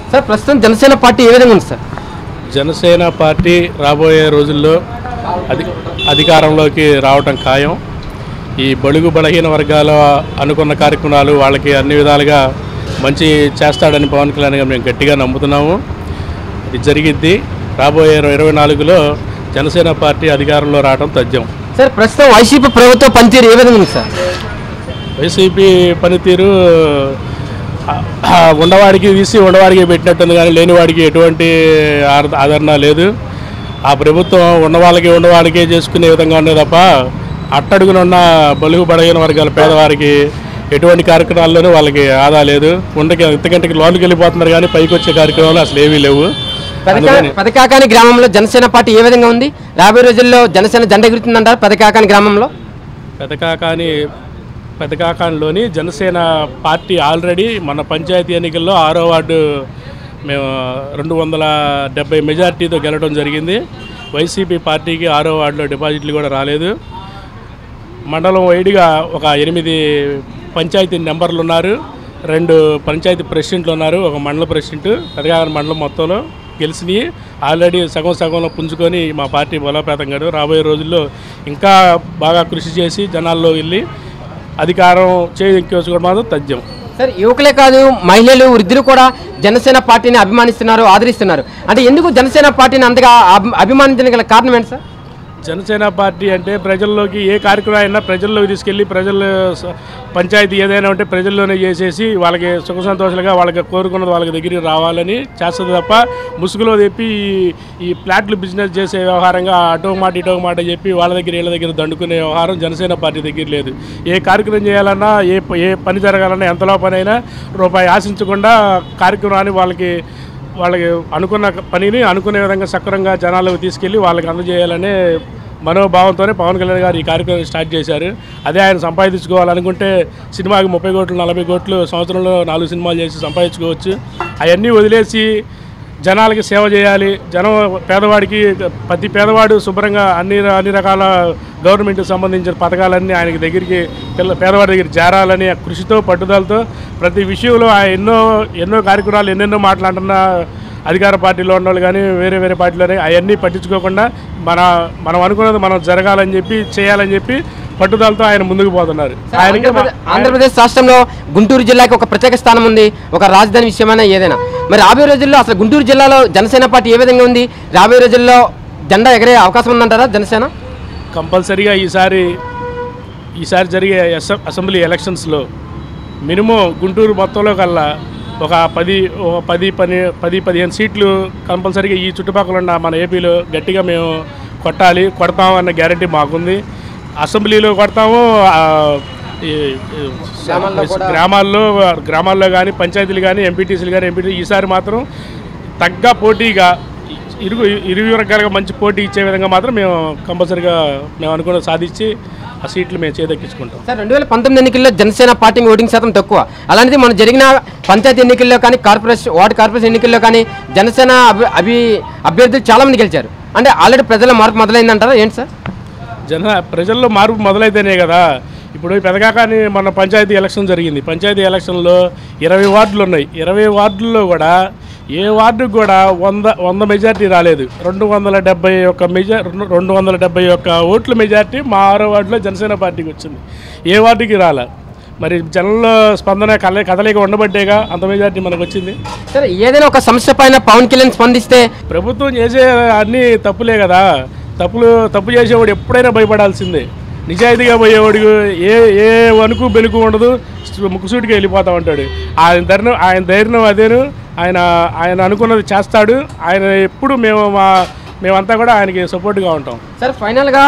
sir ప్రస్తుతం Janasena party ఏ విధంగా ఉంది సార్ జనసేన పార్టీ రాబోయే రోజుల్లో అధి అధికారంలోకి రావటం ఖాయం ఈ బడుగు బలహీన వర్గాల అనుకున్న కార్యక్రమాలు వాళ్ళకి అన్ని విధాలుగా మంచి చేస్తాడని పవన్ కళ్యాణ్ గారు మేము గట్టిగా నమ్ముతున్నాము ఇది జరిగిద్ది రాబోయే ఇరవై నాలుగులో జనసేన పార్టీ అధికారంలో రావడం తథ్యం సార్ ప్రస్తుతం వైసీపీ ప్రభుత్వ పనితీరు ఏ విధంగా ఉంది సార్ వైసీపీ పనితీరు ఆ, ఆ, ఉండవాడికి తీసి ఉండవాడికి పెట్టినట్టుంది కానీ లేనివాడికి ఎటువంటి ఆర్- ఆదరణ లేదు ఆ ప్రభుత్వం ఉన్నవాళ్ళకి ఉండవాళ్ళకే చేసుకునే విధంగా ఉండే తప్ప అట్టడుగునున్న బలుగు బడగిన వర్గాల పేదవారికి ఎటువంటి కార్యక్రమాల్లోనూ వాళ్ళకి ఆదా లేదు ఉండకి ఇంతకంటే లోన్కి వెళ్ళిపోతున్నారు కానీ పైకి వచ్చే కార్యక్రమాలు అసలు ఏమీ లేవు అందుకని పెదకాకాని గ్రామంలో జనసేన పార్టీ ఏ విధంగా ఉంది రాబోయే రోజుల్లో జనసేన జెండా ఎగురుతుందంటారు పెదకాకాని గ్రామంలో పెదకాకాని పెదకాకానిలోని జనసేన పార్టీ ఆల్రెడీ మన పంచాయతీ ఎన్నికల్లో ఆరో వార్డు మేము రెండు వందల డెబ్బై మెజార్టీతో గెలవడం జరిగింది వైసీపీ పార్టీకి ఆరో వార్డులో డిపాజిట్లు కూడా రాలేదు మండలం వైడ్గా ఒక ఎనిమిది పంచాయతీ నెంబర్లు ఉన్నారు రెండు పంచాయతీ ప్రెసిడెంట్లు ఉన్నారు ఒక మండల ప్రెసిడెంట్ పెదగాగన మండలం మొత్తంలో గెలిచినాయి ఆల్రెడీ సగం సగంలో పుంజుకొని మా పార్టీ బలోపేతం కాదు రాబోయే రోజుల్లో ఇంకా బాగా కృషి చేసి జనాల్లో వెళ్ళి అధికారం చేయించుకోవడం మాత్రం తథ్యం సార్ యువకులే కాదు మహిళలు వృద్ధులు కూడా జనసేన పార్టీని అభిమానిస్తున్నారు ఆదరిస్తున్నారు అంటే ఎందుకు జనసేన పార్టీని అంతగా అభి- అభిమానించడానికి గల కారణం ఏంటి సార్ జనసేన పార్టీ అంటే ప్రజల్లోకి ఏ కార్యక్రమం అయినా ప్రజల్లోకి తీసుకెళ్ళి ప్రజలు స- పంచాయతీ ఏదైనా ఉంటే ప్రజల్లోనే చేసేసి వాళ్ళకి సుఖ సంతోషాలుగా వాళ్ళకి కోరుకున్నది వాళ్ళకి దగ్గరికి రావాలని చేస్తుంది తప్ప ముసుగులో చెప్పి ఈ- ఈ ప్లాట్లు బిజినెస్ చేసే వ్యవహారంగా అటో మాట ఇటో మాట చెప్పి వాళ్ళ దగ్గర వీళ్ళ దగ్గర దండుకునే వ్యవహారం జనసేన పార్టీ దగ్గర లేదు ఏ కార్యక్రమం చేయాలన్నా ఏ ప- ఏ పని జరగాలన్నా ఎంతలో పని అయినా రూపాయి ఆశించకుండా కార్యక్రమాన్ని వాళ్ళకి వాళ్ళకి అనుకున్న పనిని అనుకునే విధంగా సక్రమంగా జనాలకు తీసుకెళ్ళి వాళ్ళకి అందజేయాలనే మనోభావంతోనే పవన్ కళ్యాణ్ గారు ఈ కార్యక్రమం స్టార్ట్ చేశారు అదే ఆయన సంపాదించుకోవాలనుకుంటే సినిమాకి ముప్పై కోట్లు నలభై కోట్లు సంవత్సరంలో నాలుగు సినిమాలు చేసి సంపాదించుకోవచ్చు అవన్నీ వదిలేసి జనాలకి సేవ చేయాలి జనం పేదవాడికి ప్రతి పేదవాడు శుభ్రంగా అన్ని అన్ని రకాల గవర్నమెంట్కి సంబంధించిన పథకాలన్నీ ఆయనకి దగ్గరికి పిల్ల పేదవాడి దగ్గర చేరాలని ఆ కృషితో పట్టుదలతో ప్రతి విషయంలో ఆయన ఎన్నో ఎన్నో కార్యక్రమాలు ఎన్నెన్నో మాట్లాడుతున్న అధికార పార్టీలో ఉన్నవాళ్ళు కానీ వేరే వేరే పార్టీలోనే అవన్నీ పట్టించుకోకుండా మన మనం అనుకున్నది మనం జరగాలని చెప్పి చేయాలని చెప్పి పట్టుదలతో ఆయన ముందుకు పోతున్నారు ఆయనకి మా- ఆంధ్రప్రదేశ్ ఆంధ్రప్రదేశ్ రాష్ట్రంలో గుంటూరు జిల్లాకి ఒక ప్రత్యేక స్థానం ఉంది ఒక రాజధాని విషయమైనా ఏదైనా మరి రాబోయే రోజుల్లో అసలు గుంటూరు జిల్లాలో జనసేన పార్టీ ఏ విధంగా ఉంది రాబోయే రోజుల్లో జెండా ఎగరే అవకాశం ఉందంటారా జనసేన కంపల్సరీగా ఈసారి ఈసారి జరిగే అసెం- అసెంబ్లీ ఎలక్షన్స్లో మినిమం గుంటూరు మొత్తంలో కల్లా ఒక పది ఒక పది పని పది పదిహేను సీట్లు కంపల్సరీగా ఈ చుట్టుపక్కల ఉన్న మన ఏపీలో గట్టిగా మేము కొట్టాలి కొడతాం అన్న గ్యారంటీ మాకుంది అసెంబ్లీలో కొడతాము ఆ, ఈ- ఈ గ్రామాల్లో కూడా- గ్రామాల్లో గ్రామాల్లో కానీ పంచాయతీలు కానీ ఎంపీటీసీలు కానీ ఎంపీటీ ఈసారి మాత్రం తగ్గ పోటీగా ఇరు ఇరు వర్గాలుగా మంచి పోటీ ఇచ్చే విధంగా మాత్రం మేము కంపల్సరీగా మేము అనుకున్న సాధించి ఆ సీట్లు మేము చేదక్కించుకుంటాం సార్ రెండు వేల పంతొమ్మిది ఎన్నికల్లో జనసేన పార్టీ ఓటింగ్ శాతం తక్కువ అలాంటిది మన జరిగిన పంచాయతీ ఎన్నికల్లో కానీ కార్పొరేషన్ వార్డు కార్పొరేషన్ ఎన్నికల్లో కానీ జనసేన అభి అభి అభ్యర్థులు చాలా మంది గెలిచారు అంటే ఆల్రెడీ ప్రజల మార్పు మొదలైందంటారా ఏంటి సార్ జన ప్రజల్లో మార్పు మొదలైతేనే కదా ఇప్పుడు ఈ పెదగాకాని మన పంచాయతీ ఎలక్షన్ జరిగింది పంచాయతీ ఎలక్షన్లో ఇరవై వార్డులు ఉన్నాయి ఇరవై వార్డుల్లో కూడా ఏ వార్డుకు కూడా వంద వంద మెజార్టీ రాలేదు రెండు వందల డెబ్బై ఒక్క మెజా రెండు రెండు వందల డెబ్బై ఒక్క ఓట్ల మెజార్టీ మా ఆరో వార్డులో జనసేన పార్టీకి వచ్చింది ఏ వార్డుకి రాలే మరి జనంలో స్పందన కల కదలిక ఉండబట్టేగా అంత మెజార్టీ మనకు వచ్చింది సరే ఏదైనా ఒక సమస్య పైన పవన్ కళ్యాణ్ స్పందిస్తే ప్రభుత్వం చేసే అన్ని తప్పులే కదా తప్పులు తప్పు చేసేవాడు ఎప్పుడైనా భయపడాల్సిందే నిజాయితీగా పోయేవాడు ఏ ఏ వణుకు బెనుకు ఉండదు ముక్కుసూటిగా వెళ్ళిపోతా ఉంటాడు ఆయన ధైర్యం ఆయన ధైర్యం అదేను ఆయన ఆయన అనుకున్నది చేస్తాడు ఆయన ఎప్పుడు మేము మా మేమంతా కూడా ఆయనకి సపోర్ట్గా ఉంటాం సార్ ఫైనల్గా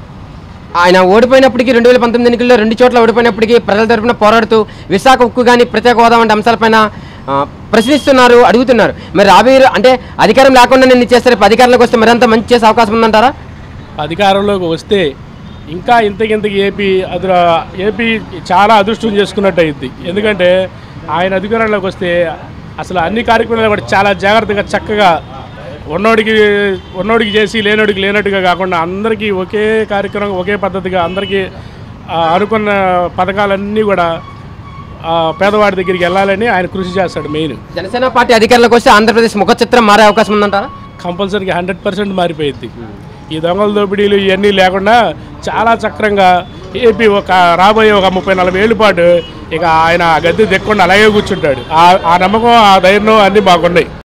ఆయన ఓడిపోయినప్పటికీ రెండు వేల పంతొమ్మిది ఎన్నికల్లో రెండు చోట్ల ఓడిపోయినప్పటికీ ప్రజల తరపున పోరాడుతూ విశాఖ ఉక్కు కానీ ప్రత్యేక హోదా వంటి అంశాలపైన ఆ, ప్రశ్నిస్తున్నారు అడుగుతున్నారు మరి రాబోయే రో- అంటే అధికారం లేకుండా నేను చేస్తారు రేపు అధికారంలోకి వస్తే మరింత మంచి చేసే అవకాశం ఉందంటారా అధికారంలోకి వస్తే ఇంకా ఇంతకింతకి ఏపీ అదుర ఏపీ చాలా అదృష్టం చేసుకున్నట్టు అయింది ఎందుకంటే ఆయన అధికారంలోకి వస్తే అసలు అన్ని కార్యక్రమాలు కూడా చాలా జాగ్రత్తగా చక్కగా ఉన్నోడికి ఉన్నోడికి చేసి లేనోడికి లేనట్టుగా కాకుండా అందరికీ ఒకే కార్యక్రమం ఒకే పద్ధతిగా అందరికీ ఆ, అనుకున్న పథకాలన్నీ కూడా ఆ, పేదవాడి దగ్గరికి వెళ్ళాలని ఆయన కృషి చేస్తాడు మెయిన్ జనసేన పార్టీ అధికారంలోకి వస్తే ఆంధ్రప్రదేశ్ ముఖ చిత్రం మారే అవకాశం ఉందంటారా కంపల్సరీగా హండ్రెడ్ పర్సెంట్ మారిపోయింది ఈ దొంగల దోపిడీలు ఇవన్నీ లేకుండా చాలా చక్రంగా ఏపీ ఒక రాబోయే ఒక ముప్పై నలభై ఏళ్ళ పాటు ఇక ఆయన ఆ గద్దె దెక్కకుండా అలాగే కూర్చుంటాడు ఆ ఆ నమ్మకం ఆ ధైర్యం అన్నీ బాగున్నాయి